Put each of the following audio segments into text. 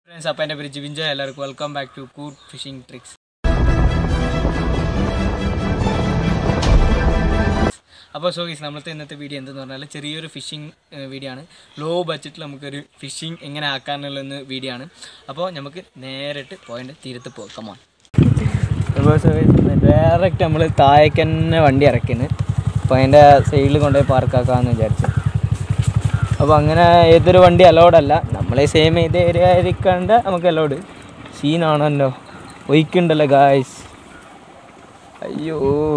Friends അപ്പോൾ എൻ്റെ പേര് ജിവിൻജോ എല്ലാവർക്കും welcome back to good fishing tricks അപ്പോൾ സോ ഗീസ് നമ്മളത്തെ ഇന്നത്തെ വീഡിയോ എന്തെന്ന് പറഞ്ഞാൽ ചെറിയൊരു ഫിഷിംഗ് വീഡിയോ ആണ് ലോ ബഡ്ജറ്റിൽ നമുക്കൊരു ഫിഷിംഗ് എങ്ങനെ ആക്കാനുള്ളൊന്ന് വീഡിയോ ആണ് അപ്പോൾ നമുക്ക് നേരിട്ട് പോയിൻ്റ് തീരത്ത് പോകാം കമോൺ അപ്പോൾ സോ ഡയറക്റ്റ് നമ്മൾ താഴേക്ക് തന്നെ വണ്ടി ഇറക്കുന്നത് അപ്പോൾ അതിൻ്റെ സൈഡിൽ കൊണ്ടുപോയി പാർക്കാക്കാമെന്ന് വിചാരിച്ചു അപ്പോൾ അങ്ങനെ ഏതൊരു വണ്ടി അലോഡ് അല്ല നമ്മളെ സെയിം ഏത് ഏരിയ ആയിരിക്കണ്ട നമുക്ക് അലോഡ് സീനാണല്ലോ ഒയ്ക്കുണ്ടല്ലോ ഗായ്സ് അയ്യോ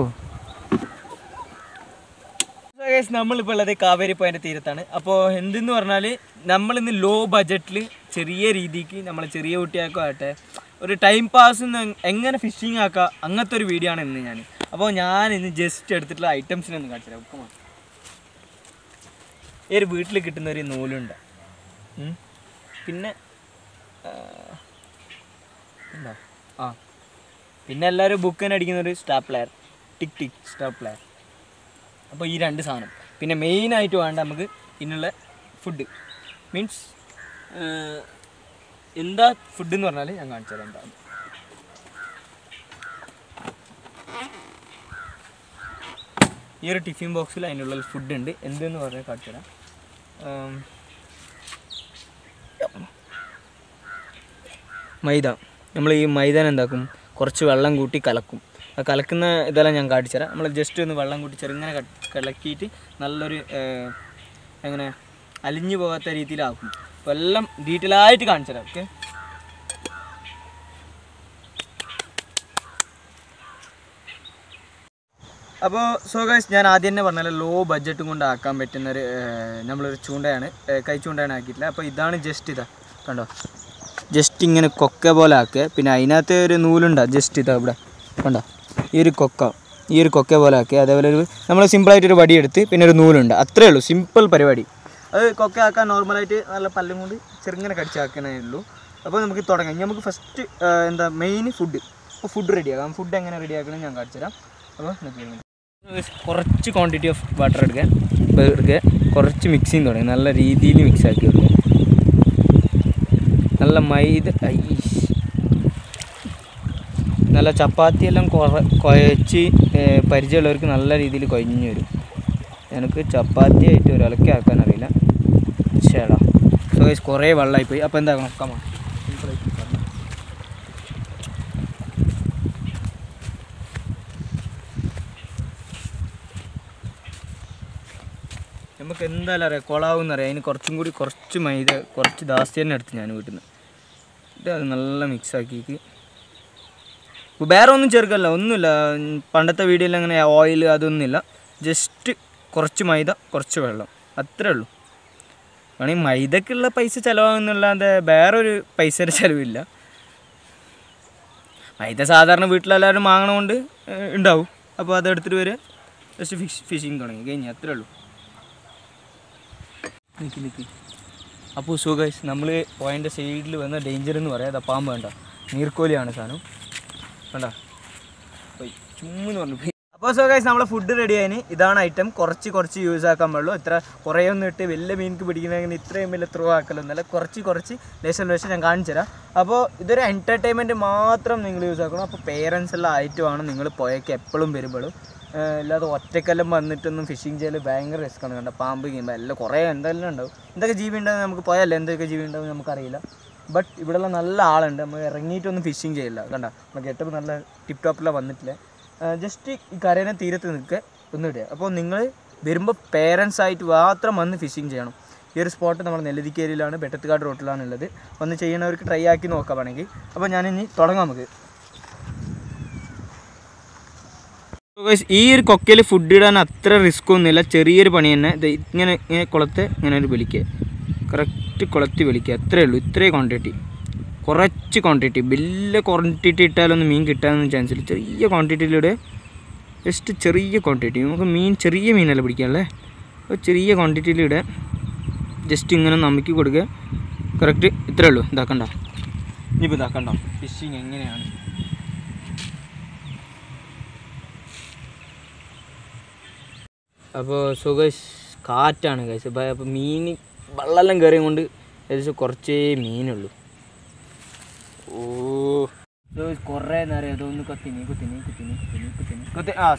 ഗൈസ് നമ്മളിപ്പോൾ ഉള്ളത് കാവേരി പോയിൻ്റെ തീരത്താണ് അപ്പോൾ എന്തെന്ന് പറഞ്ഞാൽ നമ്മളിന്ന് ലോ ബഡ്ജറ്റിൽ ചെറിയ രീതിക്ക് നമ്മളെ ചെറിയ കുട്ടിയാക്കോ ആട്ടെ ഒരു ടൈം പാസ് എങ്ങനെ ഫിഷിങ് ആക്കാം അങ്ങനത്തെ ഒരു വീഡിയോ ആണ് ഇന്ന് ഞാൻ അപ്പോൾ ഞാൻ ഇന്ന് ജസ്റ്റ് എടുത്തിട്ടുള്ള ഐറ്റംസിനെ ഒന്ന് കാണിച്ചു തരാം Come on. ഈ ഒരു വീട്ടിൽ കിട്ടുന്ന ഒരു നൂലുണ്ട് ഉം. പിന്നെ ആ, എന്താ ആ പിന്നെ എല്ലാവരും ബുക്കിന് അടിക്കുന്ന ഒരു സ്റ്റാപ്ലെയർ ടിക് ടിക് സ്റ്റാപ്ലെയർ അപ്പോൾ ഈ രണ്ട് സാധനം പിന്നെ മെയിനായിട്ട് വേണ്ട നമുക്ക് ഇതിനുള്ള ഫുഡ് മീൻസ് എന്താ ഫുഡ് എന്ന് പറഞ്ഞാൽ ഞാൻ കാണിച്ചു തരാം എന്താ ഈ ഒരു ടിഫിൻ ബോക്സിൽ അതിനുള്ള ഫുഡ് ഉണ്ട് എന്തെന്ന് പറഞ്ഞാൽ കാണിച്ചു തരാം ആം, മൈദ നമ്മൾ ഈ മൈദാൻ എന്താക്കും കുറച്ച് വെള്ളം കൂട്ടി കലക്കും ആ കലക്കുന്ന ഇതെല്ലാം ഞാൻ കാണിച്ചു തരാം നമ്മൾ ജസ്റ്റ് ഒന്ന് വെള്ളം കൂട്ടി ചെറുങ്ങനെ ക- കലക്കിയിട്ട് നല്ലൊരു ഏർ, എങ്ങനെ അലിഞ്ഞു പോകാത്ത രീതിയിലാക്കും അപ്പോൾ എല്ലാം ഡീറ്റെയിൽ ആയിട്ട് കാണിച്ചു തരാം ഓക്കെ അപ്പോൾ സോ ഗൈസ് ഞാൻ ആദ്യം തന്നെ പറഞ്ഞാൽ ലോ ബഡ്ജറ്റും കൊണ്ട് ആക്കാൻ പറ്റുന്ന ഒരു ഏർ, നമ്മളൊരു ചൂണ്ടയാണ് ഏർ, കൈ ചൂണ്ടയാണ് ആക്കിയിട്ടില്ല അപ്പോൾ ഇതാണ് ജസ്റ്റ് ഇതാ കണ്ടോ ജസ്റ്റ് ഇങ്ങനെ കൊക്ക പോലെ ആക്കുക പിന്നെ അതിനകത്ത് ഒരു നൂലുണ്ടാ ജസ്റ്റ് ഇതാ ഇവിടെ കണ്ടോ ഈ ഒരു കൊക്ക ഈ ഒരു കൊക്ക പോലെ ആക്കുക അതേപോലെ ഒരു നമ്മൾ സിമ്പിളായിട്ടൊരു വടി എടുത്ത് പിന്നെ ഒരു നൂലുണ്ട് അത്രേ ഉള്ളൂ സിമ്പിൾ പരിപാടി അത് കൊക്ക ആക്കാൻ നോർമലായിട്ട് നല്ല പല്ലും കൊണ്ട് ചെറുങ്ങനെ കടിച്ചാക്കണേ ഉള്ളൂ അപ്പോൾ നമുക്ക് തുടങ്ങാം ഇനി നമുക്ക് ഫസ്റ്റ് എന്താ മെയിൻ ഫുഡ് അപ്പോൾ ഫുഡ് റെഡിയാക്കാം ഫുഡ് എങ്ങനെ റെഡിയാക്കണം ഞാൻ കാണിച്ചു തരാം അപ്പോൾ നമുക്ക് കുറച്ച് ക്വാണ്ടിറ്റി ഓഫ് വാട്ടർ എടുക്കുക ഇപ്പോൾ എടുക്കുക കുറച്ച് മിക്സിങ് തുടങ്ങി നല്ല രീതിയിൽ മിക്സ് ആക്കി കൊടുക്കുക നല്ല മൈദ ഐഷ്. നല്ല ചപ്പാത്തി എല്ലാം കുറ കുഴച്ച് ഏർ, പരിചയമുള്ളവർക്ക് നല്ല രീതിയിൽ കൊഞ്ഞു വരും എനിക്ക് ചപ്പാത്തി ആയിട്ട് ഒരു ഇളക്കി ആക്കാൻ അറിയില്ല ചേടാ സോ ഗൈസ് കുറേ വെള്ളമായിപ്പോയി അപ്പോൾ എന്താക്കണം കമാ നമുക്ക് എന്തായാലും അറിയാം കൊളാവും അറിയാം അതിന് കുറച്ചും കൂടി കുറച്ച് മൈദ കുറച്ച് ദാസ്തി തന്നെ എടുത്ത് ഞാൻ വീട്ടിൽ നിന്ന് ഇത് അത് നല്ല മിക്സ് ആക്കിയിട്ട് ഇപ്പൊ വേറെ ഒന്നും ചേർക്കല്ല ഒന്നുമില്ല ഉം, പണ്ടത്തെ വീഡിയോയിൽ അങ്ങനെ ഓയിൽ അതൊന്നുമില്ല ജസ്റ്റ് കുറച്ച് മൈദ കുറച്ച് വെള്ളം അത്രേ ഉള്ളൂ വേണമെങ്കിൽ മൈദക്കുള്ള പൈസ ചിലവാകുന്നല്ലാതെ വേറൊരു പൈസയുടെ ചിലവില്ല മൈദ സാധാരണ വീട്ടിലെല്ലാവരും വാങ്ങണതുകൊണ്ട് ഏഹ്, ഉണ്ടാവും അപ്പോൾ അതെടുത്തിട്ട് വരെ ജസ്റ്റ് ഫിഷ് ഫിഷിങ് തുടങ്ങി കഴിഞ്ഞു അത്രേ ഉള്ളൂ നിൽക്കി നിൽക്കി അപ്പോൾ സോ ഗൈസ് നമ്മൾ പോയിൻ്റെ സൈഡിൽ വന്ന ഡേഞ്ചർ എന്ന് പറയാം അതാ പാമ്പ് വേണ്ട നീർക്കോലിയാണ് സാധനം വേണ്ട പോയി ചുമ്മെന്ന് പറഞ്ഞു പോയി അപ്പോൾ സോ ഗൈസ് നമ്മളെ ഫുഡ് റെഡി ആയിന് ഇതാണ് ഐറ്റം കുറച്ച് കുറച്ച് യൂസ് ആക്കാൻ പാടുള്ളൂ ഇത്ര കുറേ ഒന്നും ഇട്ട് വലിയ മീൻക്ക് പിടിക്കണമെങ്കിൽ ഇത്രയും വലിയ ത്രൂ ആക്കലൊന്നുമല്ല കുറച്ച് കുറച്ച് ലേശം ലേശം ഞാൻ കാണിച്ചു തരാം അപ്പോൾ ഇതൊരു എൻ്റർടൈൻമെൻറ്റ് മാത്രം നിങ്ങൾ യൂസ് ആക്കണം അപ്പോൾ പേരൻസ് എല്ലാം ആയിട്ട് വേണം നിങ്ങൾ പോയേക്ക് എപ്പോഴും വരുമ്പോഴും ഏഹ് അല്ലാതെ ഒറ്റക്കെല്ലാം വന്നിട്ടൊന്നും ഫിഷിങ് ചെയ്യൽ ഭയങ്കര റിസ്ക് ആണ് കണ്ട പാമ്പ് ചെയ്യുമ്പോൾ എല്ലാം കുറേ എന്തെല്ലാം ഉണ്ടാവും എന്തൊക്കെ ജീവി ഉണ്ടാവും നമുക്ക് പോയാലേ എന്തൊക്കെ ജീവി ഉണ്ടാവും നമുക്കറിയില്ല ബട്ട് ഇവിടെയുള്ള നല്ല ആളുണ്ട് നമ്മൾ ഇറങ്ങിയിട്ടൊന്നും ഫിഷിങ് ചെയ്യില്ല കണ്ട നമുക്ക് ഏറ്റവും നല്ല ടിപ്പ് ടോപ്പിലാണ് വന്നിട്ടില്ല ജസ്റ്റ് ഈ കരേനെ തീരത്ത് നിൽക്കുക ഒന്നിടുക അപ്പോൾ നിങ്ങൾ വരുമ്പോൾ പേരൻസ് ആയിട്ട് മാത്രം വന്ന് ഫിഷിങ് ചെയ്യണം ഈ ഒരു സ്പോട്ട് നമ്മൾ നെല്ലതിക്കേരിയിലാണ് ബെട്ടത്തുകാട് റോട്ടിലാണ് ഉള്ളത് വന്ന് ചെയ്യണവർക്ക് ട്രൈ ആക്കി നോക്കാം വേണമെങ്കിൽ അപ്പോൾ ഞാനിനി തുടങ്ങാം നമുക്ക് So guys, ഈ ഒരു കൊക്കയിൽ ഫുഡ് ഇടാൻ അത്ര റിസ്ക് ഒന്നുമില്ല ചെറിയൊരു പണി തന്നെ ഇത് ഇങ്ങനെ ഇങ്ങനെ കുളത്ത് ഇങ്ങനെ ഒരു വലിക്കുക കറക്റ്റ് കുളത്തി വലിക്കുക അത്രേ ഉള്ളൂ ഇത്രയും ക്വാണ്ടിറ്റി കുറച്ച് ക്വാണ്ടിറ്റി വലിയ ക്വാണ്ടിറ്റി ഇട്ടാലൊന്നും മീൻ കിട്ടാനൊന്നും ചാൻസ് ഇല്ല ചെറിയ ക്വാണ്ടിറ്റിയിലൂടെ ജസ്റ്റ് ചെറിയ ക്വാണ്ടിറ്റി നമുക്ക് മീൻ ചെറിയ മീനല്ല പിടിക്കാനല്ലേ അപ്പോൾ ചെറിയ ക്വാണ്ടിറ്റിയിലൂടെ ജസ്റ്റ് ഇങ്ങനെ നമിക്കി കൊടുക്കുക കറക്റ്റ് ഇത്രേ ഉള്ളൂ ഇതാക്കണ്ട ഇനിയിപ്പോൾ ഇതാക്കണ്ട ഫിഷിങ് എങ്ങനെയാണ് അപ്പോൾ സുഖേഷ് കാറ്റാണ് കഴിച്ച് അപ്പോൾ മീൻ വെള്ളമെല്ലാം കയറിയും കൊണ്ട് ഏകദേശം കുറച്ചേ മീനുള്ളൂ ഓ കുറേ നേരം അതൊന്ന് കുത്തിനി കുത്തിനി കുത്തിനി കുത്തിനി കുത്തിനി കുത്തി ആ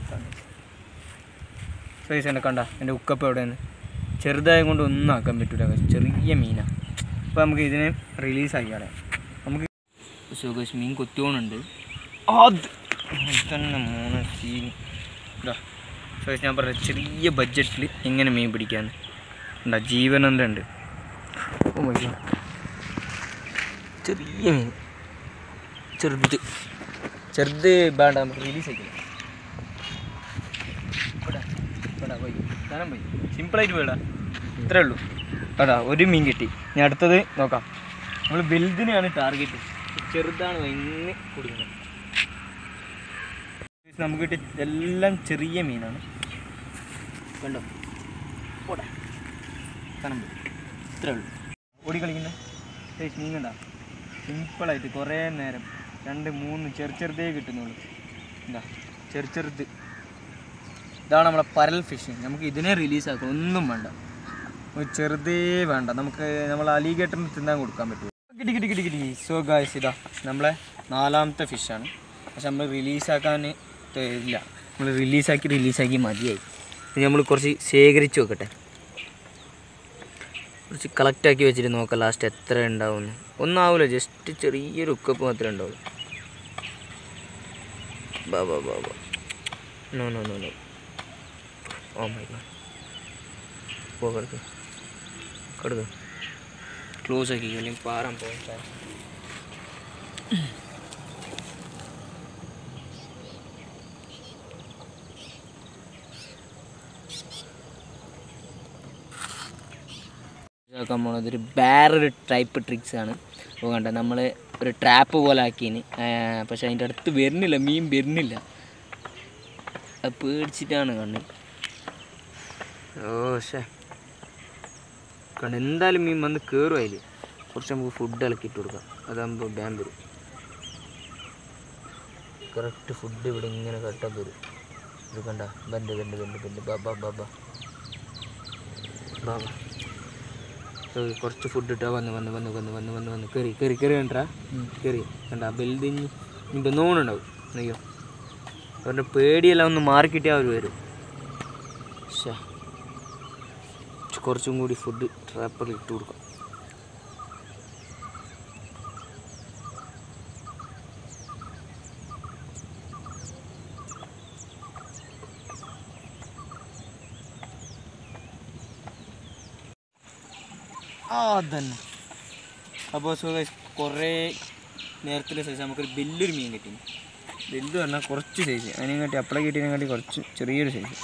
സൈസ് എന്നെ കണ്ട എൻ്റെ ഉക്കപ്പ് എവിടെയാണ് ചെറുതായത് കൊണ്ട് ഒന്നും ആക്കാൻ പറ്റൂല guys. ചെറിയ മീനാണ് അപ്പോൾ നമുക്ക് ഇതിനെ റിലീസാക്കി കളയാം നമുക്ക് സുഖേഷ് മീൻ കൊത്തിയോണുണ്ട് അത് തന്നെ മൂന്ന് സീൻ ഇതാ സുഖേഷ് ഞാൻ പറയാം ചെറിയ ബഡ്ജറ്റിൽ എങ്ങനെ മീൻ പിടിക്കാന്ന് ഉണ്ടാ ജീവനന്ദ ഉണ്ട് ഓ my God. ചെറിയ മീൻ ചെറുത് ചെറുത് വേണ്ട നമുക്ക് റിലീസ് ആക്കില്ല പോയി സാധനം പോയി സിമ്പിളായിട്ട് പോയിടാ ഇത്രേ ഉള്ളൂ അതാ ഒരു മീൻ കിട്ടി ഞാൻ അടുത്തത് നോക്കാം നമ്മൾ വലുതിനെയാണ് ടാർഗറ്റ് ചെറുതാണ് ഇന്ന് കൊടുക്കുന്നത് നമുക്ക് കിട്ടി എല്ലാം ചെറിയ മീനാണ് കണ്ടോ പോട്ടെ സാധനം പോയി ഇത്രേ ഉള്ളൂ ഓടി കളിക്കുന്നത് മീൻ കണ്ടാ സിമ്പിളായിട്ട് കുറേ നേരം രണ്ട് മൂന്ന് ചെറു ചെറുതേ കിട്ടുന്നുള്ളൂ എന്താ ചെറു ചെറുത് ഇതാണ് നമ്മളെ പരൽ ഫിഷിങ് നമുക്ക് ഇതിനെ റിലീസാക്കാം ഒന്നും വേണ്ട ഒരു ചെറുതേ വേണ്ട നമുക്ക് നമ്മൾ അലിഗേറ്ററിന് തിന്നാൻ കൊടുക്കാൻ പറ്റും കിട്ടി കിട്ടി കിട്ടി കിട്ടി സോ ഗായ്സ് ഇതാ നമ്മളെ നാലാമത്തെ ഫിഷാണ് പക്ഷെ നമ്മൾ റിലീസാക്കാൻ ഇല്ല നമ്മൾ റിലീസാക്കി റിലീസാക്കി മതിയായി ഇത് നമ്മൾ കുറച്ച് ശേഖരിച്ച് വെക്കട്ടെ കുറച്ച് കളക്റ്റാക്കി വെച്ചിട്ട് നോക്കാം ലാസ്റ്റ് എത്ര ഉണ്ടാവുമെന്ന് ഒന്നാവില്ല ജസ്റ്റ് ചെറിയൊരു ഉക്കപ്പ് മാത്രമേ ഉണ്ടാവുള്ളൂ ബാ ബാ ബാ ബാ no no no no oh my god പോ കിടക്ക് കിടക്ക് ക്ലോസ് ആക്കി അല്ലെങ്കിൽ പാറാൻ പോകാൻ ഇതാക്കാൻ പോണത് ഒരു വേറൊരു ടൈപ്പ് ട്രിക്സ് ആണ് അപ്പോൾ കണ്ട നമ്മൾ ഒരു ട്രാപ്പ് പോലെ ആക്കിന് പക്ഷെ അതിൻ്റെ അടുത്ത് വരുന്നില്ല മീൻ വരുന്നില്ല അത് പേടിച്ചിട്ടാണ് കണ്ണ് ഓ ശേ കണ്ട് എന്തായാലും മീൻ വന്ന് കയറും അതിൽ കുറച്ച് നമുക്ക് ഫുഡ് ഇളക്കിയിട്ട് കൊടുക്കാം അതാകുമ്പോൾ ബാൻ വരും കറക്റ്റ് ഫുഡ് ഇവിടെ ഇങ്ങനെ കട്ടാൻ വരും ഇത് കണ്ട ബണ്ട് ബണ്ട് ബണ്ട് ബണ്ട് ബാ ബാ ബാ ബാ ബാ ബാ ഏ, കുറച്ച് ഫുഡ് ഇട്ടാ വന്ന് വന്ന് വന്ന് വന്ന് വന്ന് വന്ന് വന്ന് കയറി കയറി കയറി കണ്ടാ കയറി കണ്ട ബെൽതിഞ്ഞ് ഇനി നോണുണ്ടാവും അയ്യോ അവരുടെ പേടിയെല്ലാം ഒന്ന് മാറിക്കിട്ടിയാൽ അവർ വരും ശ്ശെ. കുറച്ചും കൂടി ഫുഡ് ട്രാപ്പറിൽ ഇട്ട് കൊടുക്കാം ആ തന്നെ അപ്പോൾ സോ കുറേ നേരത്തിലെ സൈസ് നമുക്കൊരു വലിയൊരു മീൻ കിട്ടി വലുത് പറഞ്ഞാൽ കുറച്ച് സൈസ് അതിനെ കാട്ടി അപ്പളെ കിട്ടിയതിനെ കാട്ടി കുറച്ച് ചെറിയൊരു സൈസ്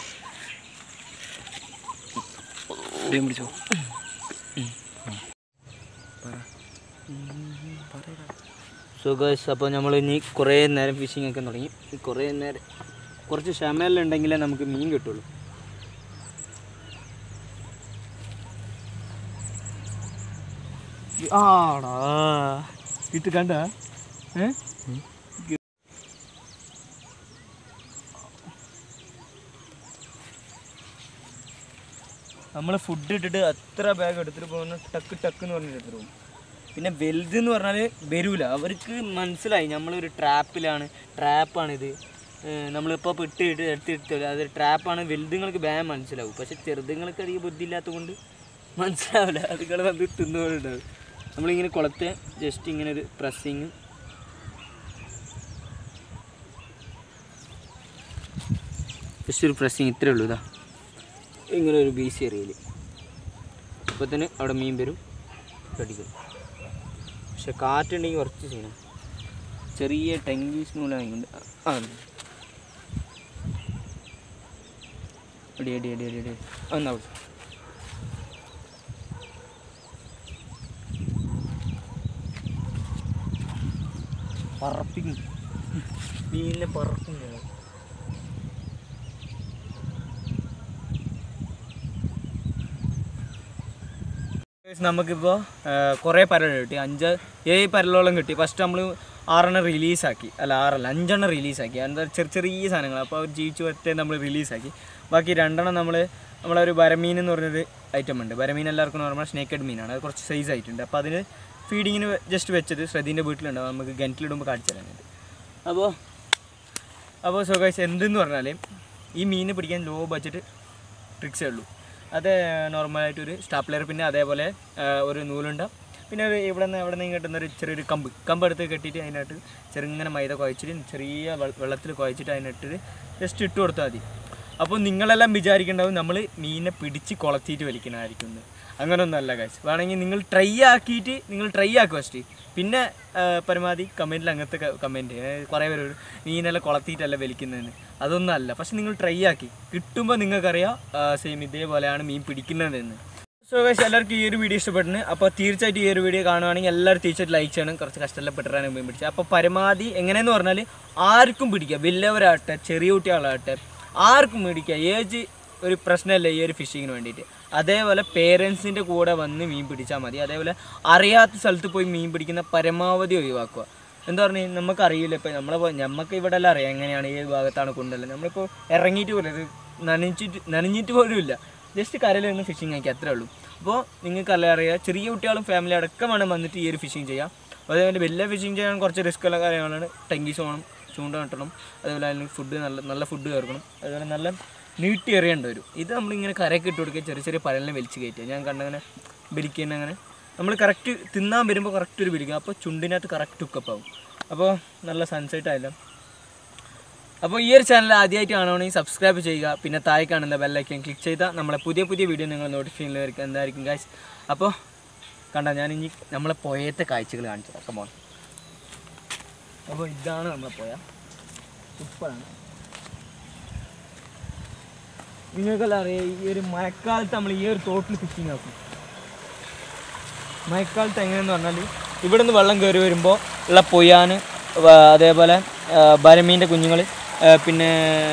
പിടിച്ചോ സോ ഗൈസ് അപ്പോൾ നമ്മൾ ഇനി കുറേ നേരം ഫിഷിംഗ് ഒക്കെ തുടങ്ങി ഈ കുറേ നേരം കുറച്ച് ക്ഷമയെല്ലാം ഉണ്ടെങ്കിലേ നമുക്ക് മീൻ കിട്ടുള്ളൂ ആടാ ഇത് കണ്ട ഏ നമ്മൾ ഫുഡ് ഇട്ടിട്ട് അത്ര ബാഗ് എടുത്തിട്ട് പോകുന്ന ടക്ക് ടക്ക് എന്ന് പറഞ്ഞിട്ട് എടുത്തിട്ട് പോകും പിന്നെ വലുത് എന്ന് പറഞ്ഞാൽ വരൂല അവർക്ക് മനസ്സിലായി നമ്മളൊരു ട്രാപ്പിലാണ് ട്രാപ്പാണിത് നമ്മളിപ്പോൾ പെട്ട് ഇട്ട് എടുത്തിട്ട് അത് ട്രാപ്പാണ് വലുതുങ്ങൾക്ക് ബാൻ മനസ്സിലാവും പക്ഷെ ചെറുതുങ്ങൾക്ക് അധികം ബുദ്ധി ഇല്ലാത്തത് കൊണ്ട് മനസ്സിലാവില്ല അതുങ്ങൾ വന്ന് തിന്നുകൊണ്ടുണ്ടാവും നമ്മളിങ്ങനെ കുളത്തെ ജസ്റ്റ് ഇങ്ങനെ ഒരു പ്രസ്സിങ് ജസ്റ്റ് ഒരു പ്രസ്സിങ് ഇത്രേ ഉള്ളൂ ഇതാ ഇങ്ങനെ ഒരു ബീസി എറിയൽ അപ്പോൾ തന്നെ അവിടെ മീൻ വരും കടിക്കും പക്ഷെ കാറ്റുണ്ടെങ്കിൽ കുറച്ച് ചെയ്യണം ചെറിയ ടെങ്കീസ് നൂലായതുകൊണ്ട് ആ അടി അടി അടി അടി അടി എന്നാ വിളിച്ചു പറപ്പിക്കും മീനിനെ പറക്കും ഞങ്ങൾ നമുക്കിപ്പോൾ കുറേ പരൽ കിട്ടി അഞ്ച് ഏഴ് പരലോളം കിട്ടി ഫസ്റ്റ് നമ്മൾ ആറെണ്ണം റിലീസാക്കി അല്ല ആറല്ല അഞ്ചെണ്ണം റിലീസാക്കി എന്താ ചെറിയ ചെറിയ സാധനങ്ങൾ അപ്പോൾ അവർ ജീവിച്ചു പറ്റേ നമ്മൾ റിലീസാക്കി ബാക്കി രണ്ടെണ്ണം നമ്മൾ നമ്മളൊരു ബരമീൻ എന്ന് പറഞ്ഞൊരു ഐറ്റം ഉണ്ട് ബരമീൻ എല്ലാവർക്കും നോർമൽ സ്നേക്കഡ് മീനാണ് അത് കുറച്ച് സൈസ് ആയിട്ടുണ്ട് അപ്പോൾ അതിന് ഫീഡിങ്ങിന് ജസ്റ്റ് വെച്ചത് ശ്രദ്ധീൻ്റെ വീട്ടിലുണ്ടാവും നമുക്ക് ഗൻറ്റിലിടുമ്പോൾ കാണിച്ചു തരാനായിട്ട് അപ്പോൾ അപ്പോൾ സോ ഗൈസ് എന്തെന്ന് പറഞ്ഞാൽ ഈ മീനിനെ പിടിക്കാൻ ലോ ബഡ്ജറ്റ് ട്രിക്സേ ഉള്ളൂ അത് നോർമലായിട്ടൊരു സ്റ്റാപ്ലെയർ പിന്നെ അതേപോലെ ആ, ഒരു നൂലുണ്ട പിന്നെ ഒരു ഇവിടെ നിന്ന് ഇവിടെ നിന്ന് കിട്ടുന്ന ഒരു ചെറിയൊരു കമ്പ് കമ്പ് എടുത്ത് കെട്ടിയിട്ട് അതിനകത്ത് ചെറുങ്ങനെ മൈദ കുഴച്ചിട്ട് ചെറിയ വെ- വെള്ളത്തിൽ കുഴച്ചിട്ട് അതിനകത്ത് ജസ്റ്റ് ഇട്ട് കൊടുത്താൽ മതി അപ്പോൾ നിങ്ങളെല്ലാം വിചാരിക്കേണ്ടാവും നമ്മൾ മീനിനെ പിടിച്ച് കൊളത്തിയിട്ട് വലിക്കണമായിരിക്കും എന്ന് അങ്ങനെയൊന്നുമല്ല കാശ് വേണമെങ്കിൽ നിങ്ങൾ ട്രൈ ആക്കിയിട്ട് നിങ്ങൾ ട്രൈ ആക്കുക ഫസ്റ്റ് പിന്നെ ആ, പരമാവധി കമൻറ്റിൽ അങ്ങനത്തെ കമൻറ്റ് കുറേ പേര് ഒരു മീനെല്ലാം കൊളത്തിയിട്ടല്ല വലിക്കുന്നതെന്ന് അതൊന്നും അല്ല പക്ഷെ നിങ്ങൾ ട്രൈ ആക്കി കിട്ടുമ്പോൾ നിങ്ങൾക്കറിയാം സെയിം ഇതേപോലെയാണ് മീൻ പിടിക്കുന്നതെന്ന് സോ ഗൈസ് എല്ലാവർക്കും ഈ ഒരു വീഡിയോ ഇഷ്ടപ്പെടുന്നു അപ്പോൾ തീർച്ചയായിട്ടും ഈ ഒരു വീഡിയോ കാണുവാണെങ്കിൽ എല്ലാവരും തീർച്ചയായിട്ടും ലൈക്ക് ചെയ്യണം കുറച്ച് കഷ്ടപ്പെട്ടിട്ടാണ് മീൻ പിടിച്ചത് അപ്പോൾ പരമാവധി എങ്ങനെയെന്ന് പറഞ്ഞാൽ ആർക്കും പിടിക്കാം വലിയവരാകട്ടെ ചെറിയ കുട്ടികളാകട്ടെ ആർക്കും പിടിക്കാം ഏജ് ഒരു പ്രശ്നമല്ല ഈ ഒരു ഫിഷിങ്ങിന് വേണ്ടിയിട്ട് അതേപോലെ പേരൻസിൻ്റെ കൂടെ വന്ന് മീൻ പിടിച്ചാൽ മതി അതേപോലെ അറിയാത്ത സ്ഥലത്ത് പോയി മീൻ പിടിക്കുന്ന പരമാവധി ഒഴിവാക്കുക എന്താ പറഞ്ഞാൽ നമുക്കറിയില്ല ഇപ്പോൾ നമ്മളെ പോ- നമുക്ക് ഇവിടെ എല്ലാം അറിയാം എങ്ങനെയാണ് ഏത് ഭാഗത്താണ് കൊണ്ടുള്ളത് നമ്മളിപ്പോൾ ഇറങ്ങിയിട്ട് പോലും ഇത് നനഞ്ഞിട്ട് നനഞ്ഞിട്ട് പോലും ഇല്ല ജസ്റ്റ് കരയിൽ നിന്ന് ഫിഷിങ് ആക്കി അത്രേ ഉള്ളൂ അപ്പോൾ നിങ്ങൾക്കെല്ലാം അറിയാം ചെറിയ കുട്ടികളും ഫാമിലി അടക്കമാണ് വന്നിട്ട് ഈ ഒരു ഫിഷിങ് ചെയ്യാം അതേപോലെ വലിയ ഫിഷിങ് ചെയ്യാൻ കുറച്ച് റിസ്ക് ഉള്ള കാര്യങ്ങളാണ് ടെങ്കീസ് വേണം ചൂണ്ട കിട്ടണം അതേപോലെ അതിന് ഫുഡ് നല്ല നല്ല ഫുഡ് ചേർക്കണം അതുപോലെ നല്ല നീട്ടി എറിയേണ്ടി വരും ഇത് നമ്മളിങ്ങനെ കരയൊക്കെ ഇട്ട് കൊടുക്കുക ചെറിയ ചെറിയ പരലിനെ വലിച്ച് കയറ്റുക ഞാൻ കണ്ടങ്ങനെ ബലിക്കുന്ന അങ്ങനെ നമ്മൾ കറക്റ്റ് തിന്നാൻ വരുമ്പോൾ കറക്റ്റ് ഒരു ബലിക്കും അപ്പോൾ ചുണ്ടിനകത്ത് കറക്റ്റ് ഹുക്കപ്പ് ആവും അപ്പോൾ നല്ല സൺസെറ്റ് ആയാലും അപ്പോൾ ഈ ഒരു ചാനൽ ആദ്യമായിട്ട് കാണുകയാണെങ്കിൽ സബ്സ്ക്രൈബ് ചെയ്യുക പിന്നെ താഴെ കാണുന്ന ബെല്ലൈക്കൻ ക്ലിക്ക് ചെയ്താൽ നമ്മളെ പുതിയ പുതിയ വീഡിയോ നിങ്ങൾ നോട്ടിഫിക്കേഷൻ വരും എന്തായിരിക്കും ഗായ്സ് അപ്പോൾ കണ്ട ഞാൻ ഇനി നമ്മളെ പോയത്തെ കാഴ്ചകൾ കാണിച്ചു തരാം കമോൺ അപ്പോൾ ഇതാണ് നമ്മളെ പോയ സൂപ്പറാണ് നിങ്ങൾക്കെല്ലാം അറിയാം ഈ ഒരു മഴക്കാലത്ത് നമ്മൾ ഈ ഒരു തോട്ടിൽ ഫിഷിങ് ആക്കും മഴക്കാലത്ത് എങ്ങനെയെന്ന് പറഞ്ഞാൽ ഇവിടെ നിന്ന് വെള്ളം കയറി വരുമ്പോൾ ഉള്ള പൊയ്യാൻ അതേപോലെ ബരമീൻ്റെ കുഞ്ഞുങ്ങൾ പിന്നെ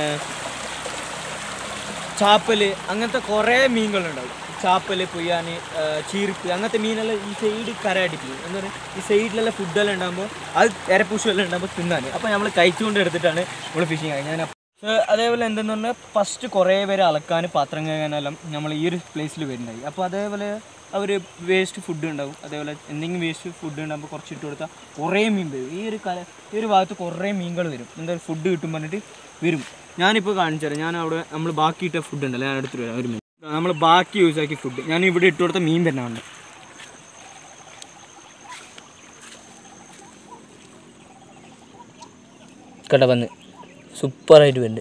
ചാപ്പല് അങ്ങനത്തെ കുറേ മീനുകളുണ്ടാവും ചാപ്പല് പൊയ്യാൻ ചീർപ്പ് അങ്ങനത്തെ മീനെല്ലാം ഈ സൈഡ് കരയടിക്കും എന്താ പറയുക ഈ സൈഡിലെല്ലാം ഫുഡെല്ലാം ഉണ്ടാകുമ്പോൾ അത് എരപ്പൂശു എല്ലാം ഉണ്ടാകുമ്പോൾ തിന്നാൻ അപ്പോൾ നമ്മൾ കഴിച്ചുകൊണ്ട് എടുത്തിട്ടാണ് നമ്മൾ ഫിഷിങ് ആയി ഞാൻ ഏഹ് അതേപോലെ എന്തെന്ന് പറഞ്ഞാൽ ഫസ്റ്റ് കുറേ പേര് അളക്കാൻ പാത്രം കഴുകാനെല്ലാം നമ്മൾ ഈ ഒരു പ്ലേസിൽ വരുന്നുണ്ടായി അപ്പോൾ അതേപോലെ അവർ വേസ്റ്റ് ഫുഡ് ഉണ്ടാവും അതേപോലെ എന്തെങ്കിലും വേസ്റ്റ് ഫുഡ് ഉണ്ടാകുമ്പോൾ കുറച്ച് ഇട്ട് കൊടുത്താൽ കുറേ മീൻ വരും ഈ ഒരു കല ഈ ഒരു ഭാഗത്ത് കുറേ മീനുകൾ വരും എന്താ ഫുഡ് കിട്ടും പറഞ്ഞിട്ട് വരും ഞാനിപ്പോൾ കാണിച്ചു തരാം ഞാൻ അവിടെ നമ്മൾ ബാക്കി ഇട്ട ഫുഡ് ഉണ്ടല്ലോ ഞാൻ എടുത്തിട്ട് വരാം ഒരു മിനിറ്റ് നമ്മൾ ബാക്കി യൂസ് ആക്കിയ ഫുഡ് ഞാൻ ഇവിടെ ഇട്ട് കൊടുത്ത മീൻ തന്നെ കട വന്ന് സൂപ്പറായിട്ട് വരുന്നുണ്ട്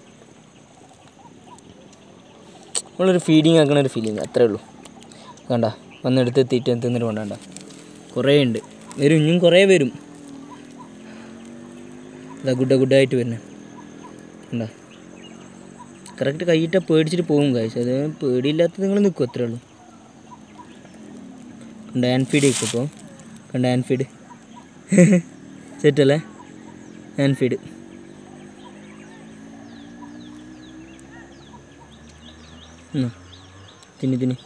നമ്മളൊരു ഫീഡിങ് ആക്കണ ഒരു ഫീലിംഗ് അത്രേ ഉള്ളൂ കണ്ട വന്നെടുത്ത് എത്തിയിട്ട് തിന്നിട്ട് കൊണ്ടാണ്ട കുറേ ഉണ്ട് വരും ഇനിയും കുറേ വരും അതാ ഗുഡ ഗുഡായിട്ട് വരുന്നത് കണ്ട കറക്റ്റ് കൈയിട്ട പേടിച്ചിട്ട് പോകും കാഴ്ച അത് പേടിയില്ലാത്ത നിങ്ങൾ നിൽക്കും അത്രേ ഉള്ളൂ കണ്ട ആൻഫീഡ് നിൽക്കും ഇപ്പോൾ കണ്ട ആൻഫീഡ് സെറ്റല്ലേ ആൻഫീഡ് തിന്നി തിന്നി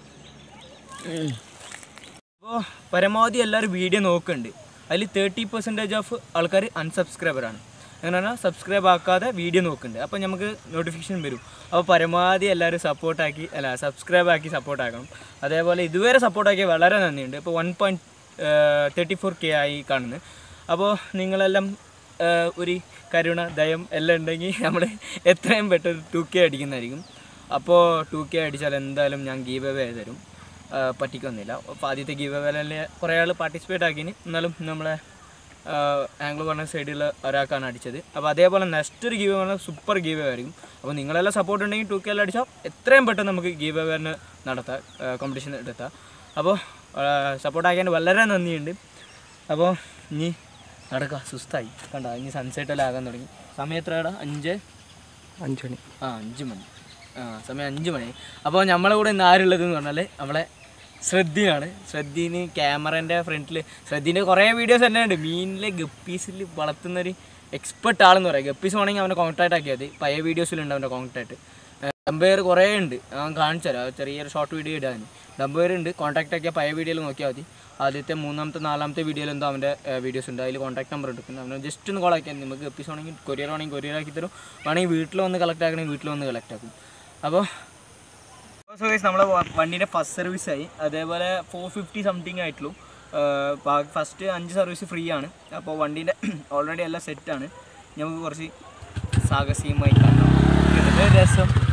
അപ്പോൾ പരമാവധി എല്ലാവരും വീഡിയോ നോക്കുന്നുണ്ട് അതിൽ തേർട്ടി പെർസെൻറ്റേജ് ഓഫ് ആൾക്കാർ അൺസബ്സ്ക്രൈബറാണ് അങ്ങനെ പറഞ്ഞാൽ സബ്സ്ക്രൈബ് ആക്കാതെ വീഡിയോ നോക്കുന്നുണ്ട് അപ്പോൾ നമുക്ക് നോട്ടിഫിക്കേഷൻ വരും അപ്പോൾ പരമാവധി എല്ലാവരും സപ്പോർട്ടാക്കി അല്ല സബ്സ്ക്രൈബ് ആക്കി സപ്പോർട്ടാക്കണം അതേപോലെ ഇതുവരെ സപ്പോർട്ടാക്കിയ വളരെ നന്ദിയുണ്ട് ഇപ്പോൾ one point thirty four K ആയി കാണുന്നത് അപ്പോൾ നിങ്ങളെല്ലാം ഏഹ്, ഒരു കരുണ ദയം എല്ലാം ഉണ്ടെങ്കിൽ നമ്മൾ എത്രയും പെട്ടെന്ന് ടു കെ അടിക്കുന്നതായിരിക്കും അപ്പോൾ ടു കെ അടിച്ചാൽ എന്തായാലും ഞാൻ ഗീവ് അവേ തരും ആ, പറ്റിക്കൊന്നുമില്ല അപ്പോൾ ആദ്യത്തെ ഗീവ് അവേലെ കുറേ ആൾ പാർട്ടിസിപ്പേറ്റ് ആക്കിന് എന്നാലും നമ്മളെ ആംഗ്ലോ പറഞ്ഞ സൈഡിൽ ഒരാൾക്കാണ് അടിച്ചത് അപ്പോൾ അതേപോലെ നെക്സ്റ്റ് ഒരു ഗീവ് പറഞ്ഞാൽ സൂപ്പർ ഗീവ് ആയിരിക്കും അപ്പോൾ നിങ്ങളെല്ലാം സപ്പോർട്ട് ഉണ്ടെങ്കിൽ ടു കെ എല്ലാം അടിച്ചാൽ എത്രയും പെട്ടെന്ന് നമുക്ക് ഗീവ് അവേറിന് നടത്താം കോമ്പറ്റീഷൻ എടുത്താം അപ്പോൾ സപ്പോർട്ട് ആക്കിയതിന് വളരെ നന്ദിയുണ്ട് അപ്പോൾ ഇനി നടക്കുക സുസ്തായി കണ്ട ഇനി സൺസെറ്റ് എല്ലാം ആകാൻ തുടങ്ങി സമയം എത്രയാടാ അഞ്ച് അഞ്ച് മണി ആ അഞ്ച് മണി ആ സമയം അഞ്ച് മണി അപ്പോൾ നമ്മളെ കൂടെ ഇന്ന് ആരുള്ളതെന്ന് പറഞ്ഞാൽ നമ്മളെ ശ്രദ്ധയാണ് ശ്രദ്ധീന് ക്യാമറേൻ്റെ ഫ്രണ്ടിൽ ശ്രദ്ധീൻ്റെ കുറേ വീഡിയോസ് തന്നെ ഉണ്ട് മീനിലെ ഗപ്പീസിൽ വളർത്തുന്നൊരു എക്സ്പെർട്ട് ആളെന്ന് പറയാം ഗപ്പീസ് വേണമെങ്കിൽ അവനെ കോൺടാക്ട് ആക്കിയാൽ മതി പഴയ വീഡിയോസിലുണ്ട് അവൻ്റെ കോൺടാക്ട് ഡംബെയർ കുറേ ഉണ്ട് ഞാൻ കാണിച്ചു തരാം ചെറിയൊരു ഷോർട്ട് വീഡിയോ ഇടാൻ ഡംബെയർ ഉണ്ട് കോൺടാക്ട് ആക്കിയാൽ പഴയ വീഡിയോയിൽ നോക്കിയാൽ മതി ആദ്യത്തെ മൂന്നാമത്തെ നാലാമത്തെ വീഡിയോയിൽ എന്തോ അവൻ്റെ വീഡിയോസ് ഉണ്ട് അതിൽ കോൺടാക്ട് നമ്പർ എടുക്കുന്നത് അവനെ ജസ്റ്റ് ഒന്ന് കോൾ ആക്കിയാൽ മതി. നമുക്ക് എപ്പീസ് വേണമെങ്കിൽ കൊറിയർ വേണമെങ്കിൽ കൊറിയർ ആക്കി തരും വേണമെങ്കിൽ വീട്ടിൽ വന്ന് കളക്ട് ആക്കണമെങ്കിൽ വീട്ടിൽ വന്ന് കളക്ട് ആക്കും അപ്പോൾ സോ ഗൈസ് നമ്മളെ വ- വണ്ടീൻ്റെ ഫസ്റ്റ് സർവീസ് ആയി അതേപോലെ ഫോർ ഫിഫ്റ്റി സംതിങ് ആയിട്ടുള്ളൂ ഫസ്റ്റ് അഞ്ച് സർവീസ് ഫ്രീ ആണ് അപ്പോൾ വണ്ടീൻ്റെ ഓൾറെഡി എല്ലാം സെറ്റാണ് നമുക്ക് കുറച്ച് സാഹസികമായി കാണാം ഇതിന്റെ രസം